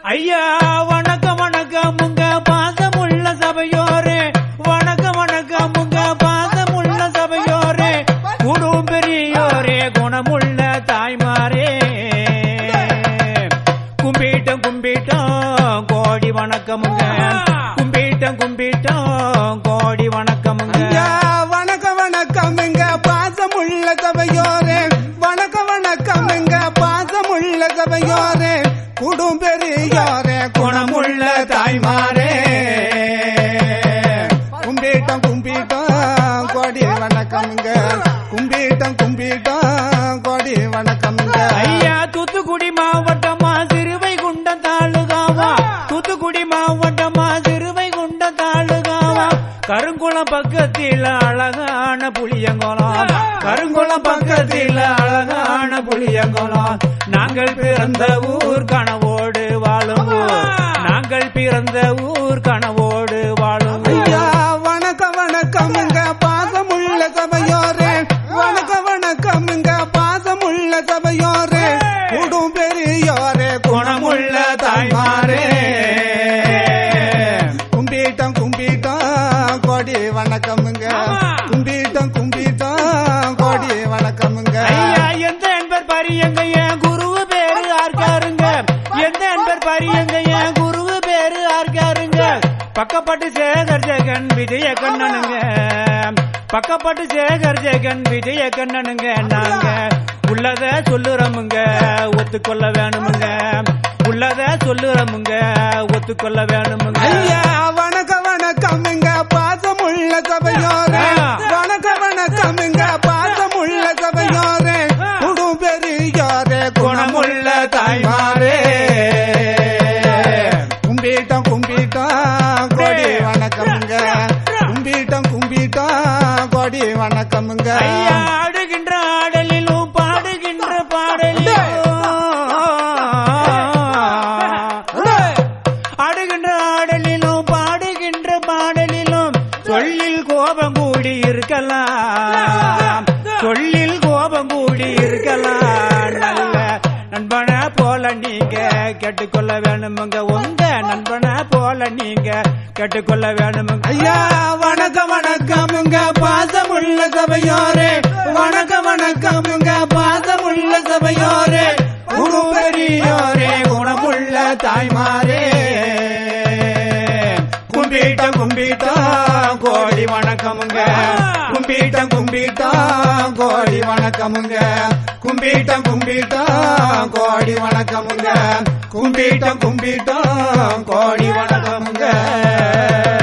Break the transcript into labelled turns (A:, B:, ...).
A: ஐயா வணக்கம் வணக்கம் உங்க பாசமுள்ள சபையோரே வணக்கம் வணக்கம் உங்க பாசமுள்ள சபையோரே குடும் பெரியோரே குணமுள்ள தாய்மாரே கும்பிட்டம் கும்பிட்டம் கோடி வணக்கமுங்க கும்பிட்டம் கும்பிட்டம் கோடி வணக்கமுங்க
B: ஐயா வணக்கம் வணக்கம் எங்க பாசமுள்ள சபையோரே வணக்கம் வணக்கம் எங்க பாசமுள்ள சபையோரே குடும்பெரியோரே குணமுள்ள தாய்மாரே கும்பிட்டோம் கும்பிட்டோம் கோடி வணக்கம்ங்க கும்பிட்டோம் கும்பிட்டோம் கோடி வணக்கம்ங்க
A: ஐயா தூத்துக்குடி மாவட்டமா சிறுவைகுண்டம் தாலுகாவா தூத்துக்குடி மாவட்டமா சிறுவைகுண்டம் தாலுகாவா கருங்குளம் பக்கத்தில் அழகான புளியங்குளம் கருங்குளம் பக்கத்தில் அழகான புளியங்குளம் நாங்கள் பிறந்த ஊர் கனவோடு வாழும் ஊர் நாங்கள் பிறந்த ஊர் கனவோடு வாழும் ஊர்.
B: ஐயா வணக்கம் வணக்கம் இங்க பாசமுள்ள சபையோரே வணக்கம் வணக்கம் இங்க பாசமுள்ள சபையோரே குடும் பெரியோரே குணமுள்ள தாய்மாரே கும்பிட்டோம் கும்பிட்டோம் கோடி வணக்கமுங்க கும்பிட்டோம் கும்பிட்டோம் கோடி வணக்கமுங்க
A: ஐயா எந்த என்பர் பரியங்க என் குருவு பேரு ஆர்காருங்க எந்த என்பர் பரியங்க என் குருவு பேரு ஆர்காருங்க பக்கப்பட்டு சேகர் ஜெகன் விஜய கண்ணனுங்க பக்கப்பட்டு சேகர் ஜெகன் விஜய கண்ணனுங்க நாங்க உள்ளத சொல்லுறோமுங்க ஒத்துக்கொள்ள வேணுமுங்க உள்ளத சொல்லுறோமுங்க ஒத்துக்கொள்ள வேணுமுங்க
B: ஐயா வணக்கம் வணக்கம் இங்க பாசமுள்ள சபையோரே வணக்கம் வணக்கம் இங்க பாசமுள்ள சபையோரே குடும் பெரியோரே குணமுள்ள தாய்மாரே கும்பிட்டோம் கும்பிட்டோம் கோடி வணக்கமுங்க கும்பிட்டோம் கும்பிட்டோம் கோடி வணக்கமுங்க
A: ஐயா ஆடுகின்ற ஆடலிலும் பாடுகின்ற பாடலிலும் ஆடுகின்ற ஆடலிலும் பாடுகின்ற பாடலிலும் சொல்லில் கோபம் கூடி இருக்கலாம் சொல்லில் கோபம் கூடி இருக்கலாம் நல்ல நண்பனை போல நீங்க கேட்டுக்கொள்ள வேணுமுங்க உங்க நண்பனை போல நீங்க கேட்டுக்கொள்ள வேணுமுங்க
B: ஐயா வணக்கம் வணக்கம் உங்க பாசமுள்ள சபையோரே வணக்கம் வணக்கம் உங்க பாசமுள்ள சபையோரே குருபெரியோரே குணமுள்ள தாய்மாரே கும்பிட்டோம் கும்பிட்டோம் கோடி வணக்கமுங்க கும்பிட்டோம் கும்பிட்டோம் கோடி வணக்கமுங்க கும்பிட்டோம் கும்பிட்டோம் கோடி வணக்கமுங்க கும்பிட்டோம் கும்பிட்டோம் கோடி வணக்கமுங்க